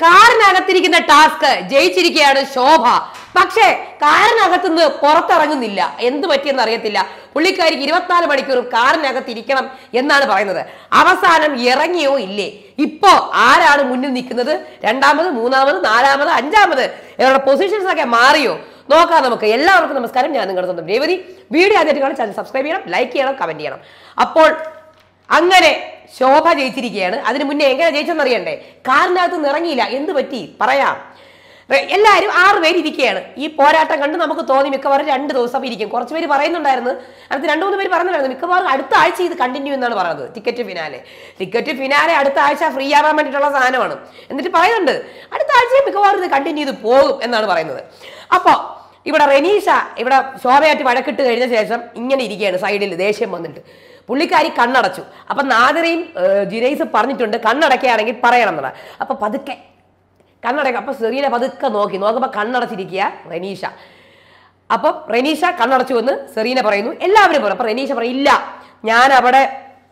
കാറിനകത്തിരിക്കുന്ന task ജയിച്ചിരിക്കുകയാണ് ശോഭ പക്ഷേ കാറിനകത്തുനിന്ന് പുറത്തിറങ്ങുന്നില്ല എന്ത് പറ്റിയെന്ന് അറിയത്തില്ല പുള്ളിക്കാരിക്ക് ഇരുപത്തിനാല് മണിക്കൂറും കാറിനകത്ത് ഇരിക്കണം എന്നാണ് പറയുന്നത് അവസാനം ഇറങ്ങിയോ ഇല്ലേ ഇപ്പോ ആരാണ് മുന്നിൽ നിൽക്കുന്നത് രണ്ടാമത് മൂന്നാമത് നാലാമത് അഞ്ചാമത് ഇവരുടെ പൊസിഷൻസ് ഒക്കെ മാറിയോ നോക്കാം നമുക്ക് എല്ലാവർക്കും നമസ്കാരം ഞാൻ നിങ്ങളുടെ സ്വന്തം രേവതി വീഡിയോ ആദ്യമായിട്ട് കാണാൻ ചാനൽ സബ്സ്ക്രൈബ് ചെയ്യണം ലൈക്ക് ചെയ്യണം കമന്റ് ചെയ്യണം അപ്പോൾ അങ്ങനെ ശോഭ ജയിച്ചിരിക്കുകയാണ് അതിന് മുന്നേ എങ്ങനെ ജയിച്ചെന്ന് അറിയണ്ടേ കാറിനകത്ത് നിന്ന് ഇറങ്ങിയില്ല എന്ത് പറ്റി പറയാം റെ- എല്ലാവരും ആറ് പേര് ഇരിക്കുകയാണ് ഈ പോരാട്ടം കണ്ട് നമുക്ക് തോന്നി മിക്കവാറും രണ്ട് ദിവസം ഇരിക്കും കുറച്ച് പേര് പറയുന്നുണ്ടായിരുന്നു അടുത്ത് രണ്ട് മൂന്ന് പേര് പറയുന്നുണ്ടായിരുന്നു മിക്കവാറും അടുത്ത ആഴ്ച ഇത് കണ്ടിന്യൂ എന്നാണ് പറയുന്നത് ടിക്കറ്റ് ഫിനാലെ ടിക്കറ്റ് ഫിനാലെ അടുത്ത ആഴ്ച ഫ്രീ ആവാൻ വേണ്ടിയിട്ടുള്ള സാധനമാണ് എന്നിട്ട് പറയുന്നുണ്ട് അടുത്ത ആഴ്ച മിക്കവാറും ഇത് കണ്ടിന്യൂ ചെയ്ത് പോകും എന്നാണ് പറയുന്നത് അപ്പോൾ ഇവിടെ റെനീഷ ഇവിടെ ശോഭയായിട്ട് വഴക്കിട്ട് കഴിഞ്ഞ ശേഷം ഇങ്ങനെ ഇരിക്കുകയാണ് സൈഡിൽ ദേഷ്യം വന്നിട്ട് പുള്ളിക്കാരി കണ്ണടച്ചു അപ്പൊ നാദിറയും ഏഹ്, ജിനൈസ് പറഞ്ഞിട്ടുണ്ട് കണ്ണടക്കുകയാണെങ്കിൽ പറയണം എന്നുള്ള അപ്പൊ പതുക്കെ കണ്ണടക്ക അപ്പൊ സെറീന പതുക്കെ നോക്കി നോക്കുമ്പോ കണ്ണടച്ചിരിക്കുക റെനീഷ അപ്പം റെനീഷ കണ്ണടച്ചു എന്ന് സെറീന പറയുന്നു എല്ലാവരും പറയും അപ്പൊ റെനീഷ പറയും ഇല്ല ഞാൻ അവിടെ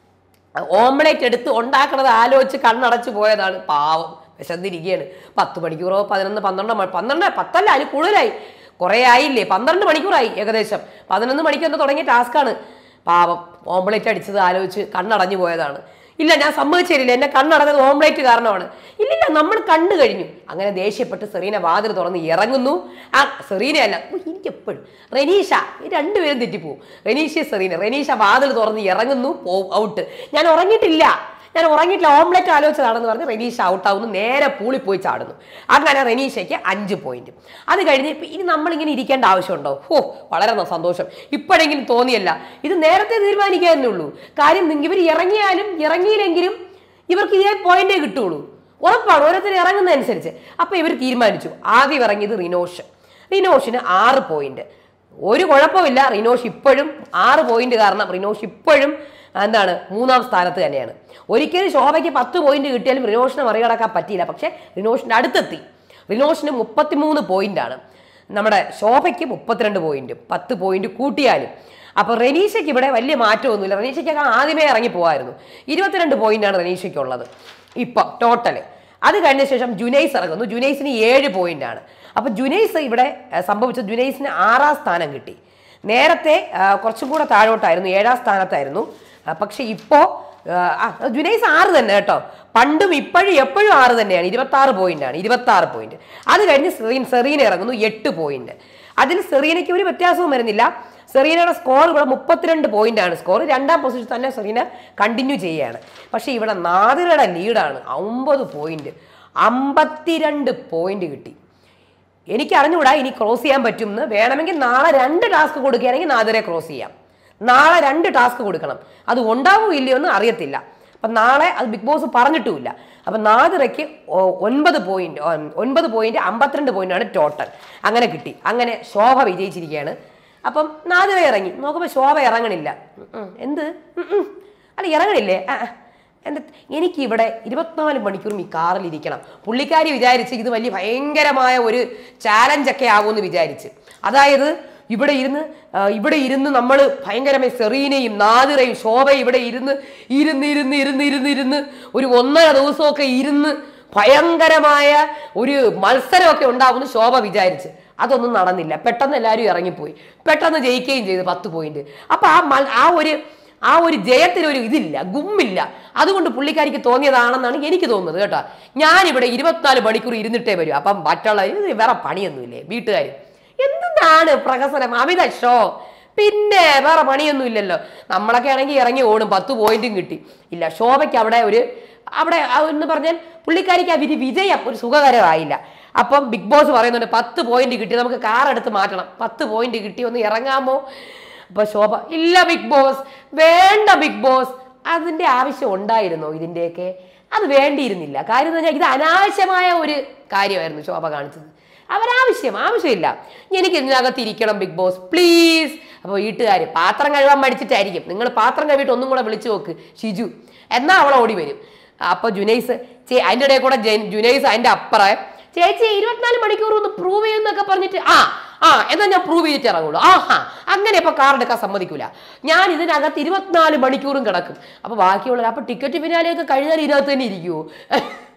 ഓംലേറ്റ് എടുത്ത് ഉണ്ടാക്കണത് ആലോചിച്ച് കണ്ണടച്ചു പോയതാണ് പാവം വിശന്നിരിക്കുകയാണ് പത്ത് മണിക്കൂറോ പതിനൊന്ന് പന്ത്രണ്ട് മ- പന്ത്രണ്ട് പത്തല്ല അതിൽ കൂടുതലായി കുറേ ആയില്ലേ പന്ത്രണ്ട് മണിക്കൂറായി ഏകദേശം പതിനൊന്ന് മണിക്ക് എന്ന് തുടങ്ങിയ ടാസ്ക്കാണ് പാവം ഓംലേറ്റ് അടിച്ചത് ആലോചിച്ച് കണ്ണടഞ്ഞു പോയതാണ് ഇല്ല ഞാൻ സമ്മതിച്ചില്ല എന്നെ കണ്ണടഞ്ഞത് ഓംലേറ്റ് കാരണമാണ് ഇല്ലില്ല നമ്മൾ കണ്ടു കഴിഞ്ഞു അങ്ങനെ ദേഷ്യപ്പെട്ട് സെറീന വാതിൽ തുറന്ന് ഇറങ്ങുന്നു ആ സെറീന അല്ല ഓ, എനിക്ക് എപ്പോഴും റെനീഷ ഈ രണ്ടുപേരും തെറ്റിപ്പോവും റെനീഷ സെറീന റെനീഷ വാതിൽ തുറന്ന് ഇറങ്ങുന്നു പോവും ഔട്ട് ഞാൻ ഉറങ്ങിയിട്ടില്ല ഞാൻ ഉറങ്ങിയിട്ടില്ല ഓംലെറ്റ് ആലോചിച്ചതാണെന്ന് പറഞ്ഞ് റെനീഷ ഔട്ടാവുന്നു നേരെ പൂളി പോയി ചാടുന്നു അങ്ങനെ റെനീഷയ്ക്ക് അഞ്ച് പോയിന്റ് അത് കഴിഞ്ഞ് ഇപ്പൊ ഇനി നമ്മളിങ്ങനെ ഇരിക്കേണ്ട ആവശ്യമുണ്ടോ ഓ വളരെ ന- സന്തോഷം ഇപ്പോഴെങ്കിലും തോന്നിയല്ല ഇത് നേരത്തെ തീരുമാനിക്കാനേ ഉള്ളൂ കാര്യം ഇവർ ഇറങ്ങിയാലും ഇറങ്ങിയില്ലെങ്കിലും ഇവർക്ക് ഇതേ പോയിന്റേ കിട്ടുള്ളൂ ഉറപ്പാണ് ഓരോരുത്തർ ഇറങ്ങുന്നതനുസരിച്ച് അപ്പൊ ഇവർ തീരുമാനിച്ചു ആദ്യം ഇറങ്ങിയത് റിനോഷ് റിനോഷിന് ആറ് പോയിന്റ് ഒരു കുഴപ്പമില്ല റിനോഷ് ഇപ്പോഴും ആറ് പോയിന്റ് കാരണം റിനോഷ് ഇപ്പോഴും എന്താണ് മൂന്നാം സ്ഥാനത്ത് തന്നെയാണ് ഒരിക്കലും ശോഭയ്ക്ക് പത്ത് പോയിന്റ് കിട്ടിയാലും റിനോഷിനെ മറികടക്കാൻ പറ്റിയില്ല പക്ഷെ റിനോഷിന്റെ അടുത്തെത്തി റിനോഷിന് മുപ്പത്തിമൂന്ന് പോയിന്റാണ് നമ്മുടെ ശോഭയ്ക്ക് മുപ്പത്തിരണ്ട് പോയിന്റ് പത്ത് പോയിന്റ് കൂട്ടിയാലും അപ്പൊ റെനീഷയ്ക്ക് ഇവിടെ വലിയ മാറ്റമൊന്നുമില്ല റെനീഷയ്ക്കൊക്കെ ആദ്യമേ ഇറങ്ങി പോകായിരുന്നു ഇരുപത്തിരണ്ട് പോയിന്റാണ് റെനീഷയ്ക്കുള്ളത് ഇപ്പം ടോട്ടല് അത് കഴിഞ്ഞ ശേഷം ജുനൈസ് ഇറങ്ങുന്നു ജുനൈസിന് ഏഴ് പോയിന്റ് ആണ് അപ്പൊ ജുനൈസ് ഇവിടെ ഏഹ്, സംഭവിച്ചത് ജുനൈസിന് ആറാം സ്ഥാനം കിട്ടി നേരത്തെ ആ, കുറച്ചും കൂടെ താഴോട്ടായിരുന്നു ഏഴാം സ്ഥാനത്തായിരുന്നു ആ, പക്ഷെ ഇപ്പോ ആ, ജുനൈസ് ആറ് തന്നെ കേട്ടോ പണ്ടും ഇപ്പോഴും എപ്പോഴും ആറ് തന്നെയാണ് ഇരുപത്തി ആറ് പോയിന്റ് ആണ് ഇരുപത്തി ആറ് പോയിന്റ് അത് കഴിഞ്ഞ് സെറീൻ സെറീന ഇറങ്ങുന്നു എട്ട് പോയിന്റ് അതിൽ സെറീനയ്ക്ക് ഒരു വ്യത്യാസവും വരുന്നില്ല സെറീനയുടെ സ്കോർ ഇവിടെ മുപ്പത്തിരണ്ട് പോയിന്റ് ആണ് സ്കോർ രണ്ടാം പൊസിഷൻ തന്നെ സെറീന കണ്ടിന്യൂ ചെയ്യുകയാണ് പക്ഷേ ഇവിടെ നാദിറയുടെ ലീഡാണ് ഒമ്പത് പോയിന്റ് അമ്പത്തിരണ്ട് പോയിന്റ് കിട്ടി എനിക്ക് അറിഞ്ഞുകൂടാ ഇനി ക്രോസ് ചെയ്യാൻ പറ്റുമെന്ന് വേണമെങ്കിൽ നാളെ രണ്ട് ടാസ്ക് കൊടുക്കുകയാണെങ്കിൽ നാദിറെ ക്രോസ് ചെയ്യാം നാളെ രണ്ട് ടാസ്ക് കൊടുക്കണം അത് ഉണ്ടാവോ ഇല്ലയോ എന്ന് അറിയത്തില്ല അപ്പൊ നാളെ അത് ബിഗ് ബോസ് പറഞ്ഞിട്ടുമില്ല അപ്പൊ നാദിറയ്ക്ക് ഒ- ഒൻപത് പോയിന്റ് ഒൻപത് പോയിന്റ് അമ്പത്തിരണ്ട് പോയിന്റ് ആണ് ടോട്ടൽ അങ്ങനെ കിട്ടി അങ്ങനെ ശോഭ വിജയിച്ചിരിക്കുകയാണ് അപ്പം നാദിറ ഇറങ്ങി നോക്കുമ്പോൾ ശോഭ ഇറങ്ങണില്ല ഉം, ഉം. എന്ത് ഉം, ഉം. അല്ല ഇറങ്ങണില്ലേ ആ ആ. എന്താ എനിക്ക് ഇവിടെ ഇരുപത്തിനാല് മണിക്കൂറും ഈ കാറിൽ ഇരിക്കണം പുള്ളിക്കാരി വിചാരിച്ച് ഇത് വലിയ ഭയങ്കരമായ ഒരു ചാലഞ്ചൊക്കെ ആകുമെന്ന് വിചാരിച്ച് അതായത് ഇവിടെ ഇരുന്ന് ആ, ഇവിടെ ഇരുന്ന് നമ്മൾ ഭയങ്കരമായി സെറീനയും നാദിറയും ശോഭയും ഇവിടെ ഇരുന്ന് ഇരുന്ന് ഇരുന്ന് ഇരുന്ന് ഇരുന്ന് ഇരുന്ന് ഒരു ഒന്നര ദിവസമൊക്കെ ഇരുന്ന് ഭയങ്കരമായ ഒരു മത്സരമൊക്കെ ഉണ്ടാവുമെന്ന് ശോഭ വിചാരിച്ച് അതൊന്നും നടന്നില്ല പെട്ടെന്ന് എല്ലാവരും ഇറങ്ങിപ്പോയി പെട്ടെന്ന് ജയിക്കുകയും ചെയ്തു പത്ത് പോയിന്റ് അപ്പൊ ആ മൽ- ആ ഒരു ആ ഒരു ജയത്തിന് ഒരു ഇതില്ല ഗുമ്മില്ല അതുകൊണ്ട് പുള്ളിക്കാരിക്ക് തോന്നിയതാണെന്നാണ് എനിക്ക് തോന്നുന്നത് കേട്ടോ ഞാനിവിടെ ഇരുപത്തിനാല് മണിക്കൂർ ഇരുന്നിട്ടേ വരും അപ്പം മറ്റുള്ള ഇത് വേറെ പണിയൊന്നുമില്ലേ വീട്ടുകാർ എന്താണ് പ്രഹസനം അമിത ഷോ പിന്നെ വേറെ പണിയൊന്നും ഇല്ലല്ലോ നമ്മളൊക്കെ ആണെങ്കിൽ ഇറങ്ങി ഓടും പത്ത് പോയിന്റും കിട്ടി ഇല്ല ശോഭയ്ക്ക് അവിടെ ഒരു അവിടെ ആ എന്ന് പറഞ്ഞാൽ പുള്ളിക്കാരിക്ക് ആ വിധി വിജയം ഒരു സുഖകരമായില്ല അപ്പം ബിഗ് ബോസ് പറയുന്നുണ്ട് പത്ത് പോയിന്റ് കിട്ടി നമുക്ക് കാർ എടുത്ത് മാറ്റണം പത്ത് പോയിന്റ് കിട്ടി ഒന്ന് ഇറങ്ങാമോ അപ്പൊ ശോഭ ഇല്ല ബിഗ് ബോസ് വേണ്ട ബിഗ് ബോസ് അതിന്റെ ആവശ്യം ഉണ്ടായിരുന്നോ ഇതിന്റെയൊക്കെ അത് വേണ്ടിയിരുന്നില്ല കാര്യം എന്ന് പറഞ്ഞാൽ ഇത് അനാവശ്യമായ ഒരു കാര്യമായിരുന്നു ശോഭ കാണിച്ചത് അവരാവശ്യം ആവശ്യമില്ല എനിക്ക് ഇതിനകത്ത് ഇരിക്കണം ബിഗ് ബോസ് പ്ലീസ് അപ്പോൾ വീട്ടുകാർ പാത്രം കഴുകാൻ മടിച്ചിട്ടായിരിക്കും നിങ്ങൾ പാത്രം കഴുകിയിട്ട് ഒന്നും കൂടെ വിളിച്ചു നോക്ക് ഷിജു എന്നാ അവൾ ഓടി വരും അപ്പൊ ജുനൈസ് ചേ അതിൻ്റെ ഇടയിൽ കൂടെ ജെ- ജുനൈസ് അതിന്റെ അപ്പുറം ചേച്ചി ഇരുപത്തിനാല് മണിക്കൂർ ഒന്ന് പ്രൂവ് ചെയ്യുന്നൊക്കെ പറഞ്ഞിട്ട് ആ ആ എന്നാ ഞാൻ പ്രൂവ് ചെയ്തിട്ട് ഇറങ്ങുള്ളൂ ആഹാ അങ്ങനെ ഇപ്പൊ കാർ എടുക്കാൻ സമ്മതിക്കൂല ഞാൻ ഇതിനകത്ത് ഇരുപത്തിനാല് മണിക്കൂറും കിടക്കും അപ്പൊ ബാക്കിയുള്ളവർ അപ്പൊ ടിക്കറ്റ് പിന്നാലെയൊക്കെ കഴിഞ്ഞാൽ ഇതിനകത്ത് തന്നെ ഇരിക്കുവോ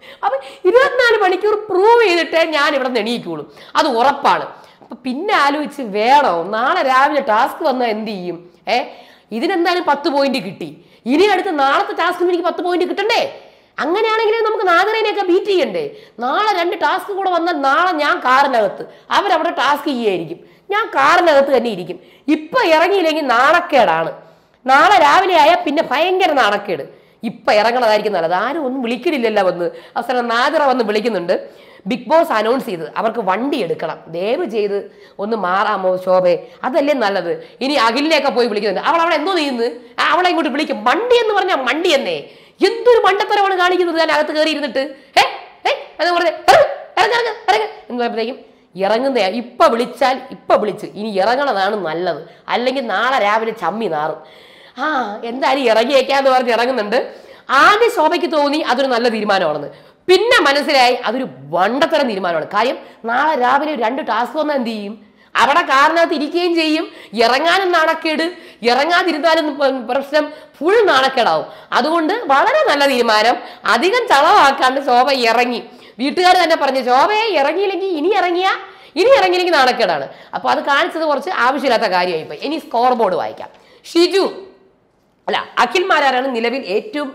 അപ്പൊ ഇരുപത്തിനാല് മണിക്കൂർ പ്രൂവ് ചെയ്തിട്ടേ ഞാൻ ഇവിടെ നിന്ന് എണീക്കുള്ളൂ അത് ഉറപ്പാണ് അപ്പൊ പിന്നെ ആലോചിച്ച് വേണോ നാളെ രാവിലെ ടാസ്ക് വന്നാൽ എന്ത് ചെയ്യും ഏ ഇതിനെന്തായാലും പത്ത് പോയിന്റ് കിട്ടി ഇനി അടുത്ത് നാളത്തെ ടാസ്കിന് എനിക്ക് പത്ത് പോയിന്റ് കിട്ടണ്ടേ അങ്ങനെയാണെങ്കിൽ നമുക്ക് നാഗരേനെയൊക്കെ ബീറ്റ് ചെയ്യണ്ടേ നാളെ രണ്ട് ടാസ്ക് കൂടെ വന്നാൽ നാളെ ഞാൻ കാറിനകത്ത് അവരവിടെ ടാസ്ക് ചെയ്യായിരിക്കും ഞാൻ കാറിനകത്ത് തന്നെ ഇരിക്കും ഇപ്പൊ ഇറങ്ങിയില്ലെങ്കിൽ നാണക്കേടാണ് നാളെ രാവിലെ ആയാൽ പിന്നെ ഭയങ്കര നാണക്കേട് ഇപ്പൊ ഇറങ്ങണതായിരിക്കും നല്ലത് ആരും ഒന്നും വിളിക്കണില്ലല്ലോ വന്ന് അവസാനം നാദിറ വന്ന് വിളിക്കുന്നുണ്ട് ബിഗ് ബോസ് അനൗൺസ് ചെയ്ത് അവർക്ക് വണ്ടി എടുക്കണം ദയവ് ചെയ്ത് ഒന്ന് മാറാമോ ശോഭയെ അതല്ലേ നല്ലത് ഇനി അഖിലിനെയൊക്കെ പോയി വിളിക്കുന്നുണ്ട് അവൾ അവിടെ എന്തോ ചെയ്യുന്നത് ആ, അവളെ ഇങ്ങോട്ട് വിളിക്കും വണ്ടി എന്ന് പറഞ്ഞാൽ മണ്ടി എന്നേ എന്തൊരു മണ്ടത്തരമാണ് കാണിക്കുന്നത് ഞാൻ അകത്ത് കയറി ഇരുന്നിട്ട് ഏ ഏ എന്ന് പറഞ്ഞ് ഇറങ്ങ് ഇറങ്ങ് ഇറങ്ങ് എന്ന് പറയുമ്പോഴത്തേക്കും ഇറങ്ങുന്ന ഇപ്പൊ വിളിച്ചാൽ ഇപ്പൊ വിളിച്ച് ഇനി ഇറങ്ങണതാണ് നല്ലത് അല്ലെങ്കിൽ നാളെ രാവിലെ ചമ്മി നാറും ആ എന്തായാലും ഇറങ്ങിയേക്കാന്ന് പറഞ്ഞ് ഇറങ്ങുന്നുണ്ട് ആദ്യം ശോഭയ്ക്ക് തോന്നി അതൊരു നല്ല തീരുമാനമാണെന്ന് പിന്നെ മനസ്സിലായി അതൊരു വണ്ടത്തരം തീരുമാനമാണ് കാര്യം നാളെ രാവിലെ രണ്ട് ടാസ്ക് വന്നാൽ എന്ത് ചെയ്യും അവിടെ കാറിനകത്ത് ഇരിക്കുകയും ചെയ്യും ഇറങ്ങാനും നാണക്കേട് ഇറങ്ങാതിരുന്നാലും പ- പ്രശ്നം ഫുൾ നാണക്കേടാവും അതുകൊണ്ട് വളരെ നല്ല തീരുമാനം അധികം ചളവാക്കാണ്ട് ശോഭ ഇറങ്ങി വീട്ടുകാർ തന്നെ പറഞ്ഞു ശോഭയെ ഇറങ്ങിയില്ലെങ്കിൽ ഇനി ഇറങ്ങിയ ഇനി ഇറങ്ങിയില്ലെങ്കിൽ നാണക്കേടാണ് അപ്പോൾ അത് കാണിച്ചത് കുറച്ച് ആവശ്യമില്ലാത്ത കാര്യമായിപ്പോയി ഇനി സ്കോർ ബോർഡ് വായിക്കാം ഷിജു അല്ല അഖിൽമാരാണ് നിലവിൽ ഏറ്റവും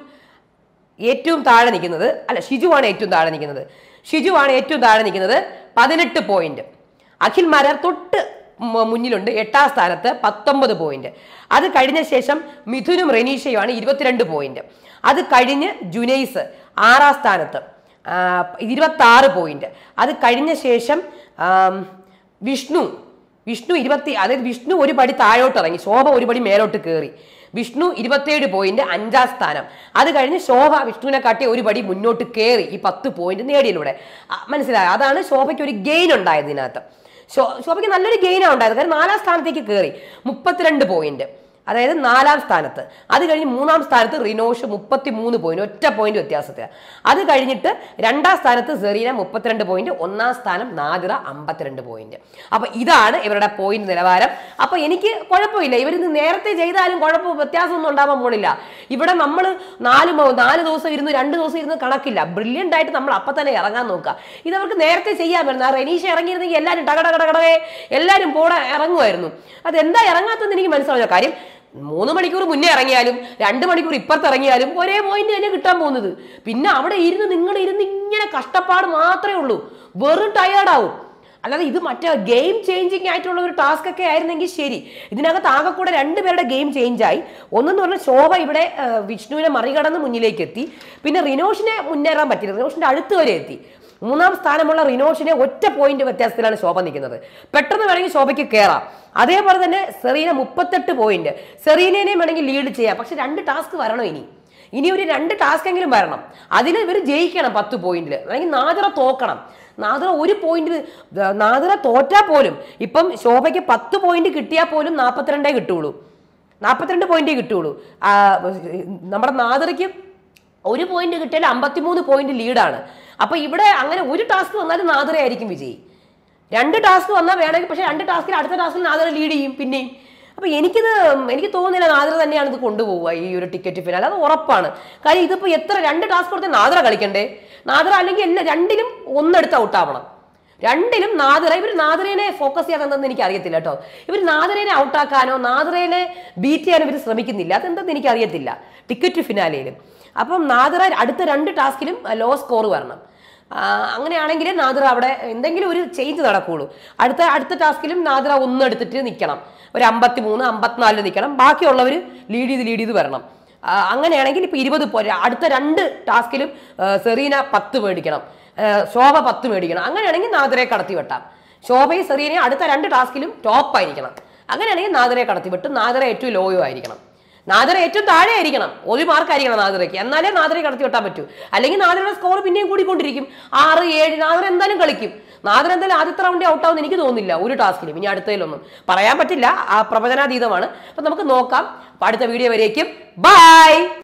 ഏറ്റവും താഴെ നിൽക്കുന്നത് അല്ല ഷിജുവാണ് ഏറ്റവും താഴെ നിൽക്കുന്നത് ഷിജുവാണ് ഏറ്റവും താഴെ നിൽക്കുന്നത് പതിനെട്ട് പോയിന്റ് അഖിൽ മാരാർ തൊട്ട് മ- മുന്നിലുണ്ട് എട്ടാം സ്ഥാനത്ത് പത്തൊമ്പത് പോയിന്റ് അത് കഴിഞ്ഞ ശേഷം മിഥുനും റെനീഷയുമാണ് ഇരുപത്തിരണ്ട് പോയിന്റ് അത് കഴിഞ്ഞ് ജുനൈസ് ആറാം സ്ഥാനത്ത് ഇരുപത്തി ആറ് പോയിന്റ് അത് കഴിഞ്ഞ ശേഷം ആം, വിഷ്ണു വിഷ്ണു ഇരുപത്തി അതായത് വിഷ്ണു ഒരു പടി താഴോട്ട് ഇറങ്ങി ശോഭ ഒരു പടി മേലോട്ട് കയറി വിഷ്ണു ഇരുപത്തേഴ് പോയിന്റ് അഞ്ചാം സ്ഥാനം അത് കഴിഞ്ഞ് ശോഭ വിഷ്ണുവിനെ കാട്ടി ഒരു പടി മുന്നോട്ട് കയറി ഈ പത്ത് പോയിന്റ് നേടിയതിലൂടെ ആ, മനസ്സിലായോ അതാണ് ശോഭയ്ക്ക് ഒരു ഗെയിൻ ഉണ്ടായത് ഇതിനകത്ത് ശോ ശോഭയ്ക്ക് നല്ലൊരു ഗെയിനാണ് ഉണ്ടായത് കാരണം നാലാം സ്ഥാനത്തേക്ക് കയറി മുപ്പത്തിരണ്ട് പോയിന്റ് അതായത് നാലാം സ്ഥാനത്ത് അത് കഴിഞ്ഞ് മൂന്നാം സ്ഥാനത്ത് റിനോഷ് മുപ്പത്തി മൂന്ന് പോയിന്റ് ഒറ്റ പോയിന്റ് വ്യത്യാസത്തിൽ അത് കഴിഞ്ഞിട്ട് രണ്ടാം സ്ഥാനത്ത് സെറീന മുപ്പത്തിരണ്ട് പോയിന്റ് ഒന്നാം സ്ഥാനം നാദിറ അമ്പത്തിരണ്ട് പോയിന്റ് അപ്പൊ ഇതാണ് ഇവരുടെ പോയിന്റ് നിലവാരം അപ്പൊ എനിക്ക് കുഴപ്പമില്ല ഇവരിത് നേരത്തെ ചെയ്താലും കുഴപ്പം വ്യത്യാസമൊന്നും ഉണ്ടാവാൻ പോണില്ല ഇവിടെ നമ്മൾ നാല് മ- നാല് ദിവസം ഇരുന്ന് രണ്ട് ദിവസം ഇരുന്ന് കണക്കില്ല ബ്രില്യൻ്റ് ആയിട്ട് നമ്മൾ അപ്പം തന്നെ ഇറങ്ങാൻ നോക്കുക ഇത് അവർക്ക് നേരത്തെ ചെയ്യാൻ പറ്റുന്ന റെനീഷ ഇറങ്ങിയിരുന്നെങ്കിൽ എല്ലാവരും ടകടകടകടകേ എല്ലാവരും പോടെ ഇറങ്ങുമായിരുന്നു അതെന്താ ഇറങ്ങാത്തതെന്ന് എനിക്ക് മനസ്സിലാവില്ല കാര്യം മൂന്ന് മണിക്കൂർ മുന്നേ ഇറങ്ങിയാലും രണ്ട് മണിക്കൂർ ഇപ്പുറത്ത് ഇറങ്ങിയാലും ഒരേ പോയിന്റ് തന്നെ കിട്ടാൻ പോകുന്നത് പിന്നെ അവിടെ ഇരുന്ന് നിങ്ങൾ ഇരുന്ന് ഇങ്ങനെ കഷ്ടപ്പാട് മാത്രമേ ഉള്ളൂ വെറും ടയേർഡാവും അല്ലാതെ ഇത് മറ്റേ ഗെയിം ചേഞ്ചിങ് ആയിട്ടുള്ള ഒരു ടാസ്ക് ഒക്കെ ആയിരുന്നെങ്കിൽ ശരി ഇതിനകത്ത് ആകെ കൂടെ രണ്ടുപേരുടെ ഗെയിം ചേഞ്ച് ആയി ഒന്നെന്ന് പറഞ്ഞാൽ ശോഭ ഇവിടെ ആ, വിഷ്ണുവിനെ മറികടന്ന് മുന്നിലേക്ക് എത്തി പിന്നെ റിനോഷിനെ മുന്നേറാൻ പറ്റില്ല റിനോഷിന്റെ അടുത്ത് വരെ എത്തി മൂന്നാം സ്ഥാനമുള്ള റിനോഷിനെ ഒറ്റ പോയിന്റ് വ്യത്യാസത്തിലാണ് ശോഭ നിൽക്കുന്നത് പെട്ടെന്ന് വേണമെങ്കിൽ ശോഭയ്ക്ക് കയറാം അതേപോലെ തന്നെ സെറീന മുപ്പത്തെട്ട് പോയിന്റ് സെറീനേനെയും വേണമെങ്കിൽ ലീഡ് ചെയ്യാം പക്ഷെ രണ്ട് ടാസ്ക് വരണം ഇനി ഇനി ഒരു രണ്ട് ടാസ്ക് എങ്കിലും വരണം അതിൽ ഇവർ ജയിക്കണം പത്ത് പോയിന്റിൽ അല്ലെങ്കിൽ നാദിറ തോക്കണം നാദിറ ഒരു പോയിന്റ് നാദിറ തോറ്റാൽ പോലും ഇപ്പം ശോഭയ്ക്ക് പത്ത് പോയിന്റ് കിട്ടിയാൽ പോലും നാൽപ്പത്തിരണ്ടേ കിട്ടുള്ളൂ നാൽപ്പത്തിരണ്ട് പോയിന്റേ കിട്ടുള്ളൂ ആ, നമ്മുടെ നാദിറയ്ക്ക് ഒരു പോയിന്റ് കിട്ടിയാൽ അമ്പത്തിമൂന്ന് പോയിന്റ് ലീഡാണ് അപ്പൊ ഇവിടെ അങ്ങനെ ഒരു ടാസ്ക് വന്നാലും നാദിറയായിരിക്കും വിജയി രണ്ട് ടാസ്ക് വന്നാൽ വേണമെങ്കിൽ പക്ഷേ രണ്ട് ടാസ്കിൽ അടുത്ത ടാസ്കിൽ നാദിറ ലീഡ് ചെയ്യും പിന്നെയും അപ്പൊ എനിക്കിത് എനിക്ക് തോന്നുന്നില്ല നാദിറ തന്നെയാണ് ഇത് കൊണ്ടുപോവുക ഈ ഒരു ടിക്കറ്റ് ഫിനാൽ അത് ഉറപ്പാണ് കാര്യം ഇതിപ്പോ എത്ര രണ്ട് ടാസ്ക് കൊടുത്ത് നാദിറ കളിക്കണ്ടേ നാദിറ അല്ലെങ്കിൽ എല്ലാ രണ്ടിലും ഒന്നെടുത്ത് ഔട്ടാവണം രണ്ടിലും നാദിറ ഇവർ നാദിറേനെ ഫോക്കസ് ചെയ്യാൻ എന്തെന്ന് എനിക്ക് അറിയത്തില്ല കേട്ടോ ഇവർ നാദിറേനെ ഔട്ടാക്കാനോ നാദിറേനെ ബീറ്റ് ചെയ്യാനോ ഇവർ ശ്രമിക്കുന്നില്ല അതെന്തെന്ന് എനിക്ക് അറിയത്തില്ല ടിക്കറ്റ് ഫിനാലയിലും അപ്പം നാദിറ അടുത്ത രണ്ട് ടാസ്കിലും ലോ സ്കോർ വരണം ആ, അങ്ങനെയാണെങ്കിൽ നാദിറ അവിടെ എന്തെങ്കിലും ഒരു ചേഞ്ച് നടക്കുകയുള്ളൂ അടുത്ത അടുത്ത ടാസ്കിലും നാദിറ ഒന്ന് എടുത്തിട്ട് നിൽക്കണം ഒരു അമ്പത്തി മൂന്ന് അമ്പത്തിനാലിൽ നിൽക്കണം ബാക്കിയുള്ളവർ ലീഡ് ചെയ്ത് ലീഡ് ചെയ്ത് വരണം ആ, അങ്ങനെയാണെങ്കിൽ ഇപ്പൊ ഇരുപത് പോരെ അടുത്ത രണ്ട് ടാസ്കിലും ആ, സെറീന പത്ത് മേടിക്കണം ആ, ശോഭ പത്ത് മേടിക്കണം അങ്ങനെയാണെങ്കിൽ നാദിറയെ കടത്തി വെട്ടാം ശോഭയും സെറീനയും അടുത്ത രണ്ട് ടാസ്കിലും ടോപ്പ് ആയിരിക്കണം അങ്ങനെയാണെങ്കിൽ നാദിറയെ കടത്തി വിട്ടും നാദിറ ഏറ്റവും ലോയോ ആയിരിക്കണം നാദിറ ഏറ്റവും താഴെ ആയിരിക്കണം ഒരു മാർക്ക് ആയിരിക്കണം നാദിറയ്ക്ക് എന്നാലേ നാദിറയെ കടത്തി വെട്ടാൻ പറ്റൂ അല്ലെങ്കിൽ നാദിറയുടെ സ്കോർ പിന്നെയും കൂടിക്കൊണ്ടിരിക്കും ആറ് ഏഴ് നാദിറ എന്തായാലും കളിക്കും നാദിറ എന്തായാലും ആദ്യത്തെ റൗണ്ടിൽ ഔട്ടാവുമെന്ന് എനിക്ക് തോന്നുന്നില്ല ഒരു ടാസ്കിലും ഇനി അടുത്തതിലൊന്നും പറയാൻ പറ്റില്ല ആ പ്രവചനാതീതമാണ് അപ്പൊ നമുക്ക് നോക്കാം അപ്പൊ അടുത്ത വീഡിയോ വരേക്കും ബൈ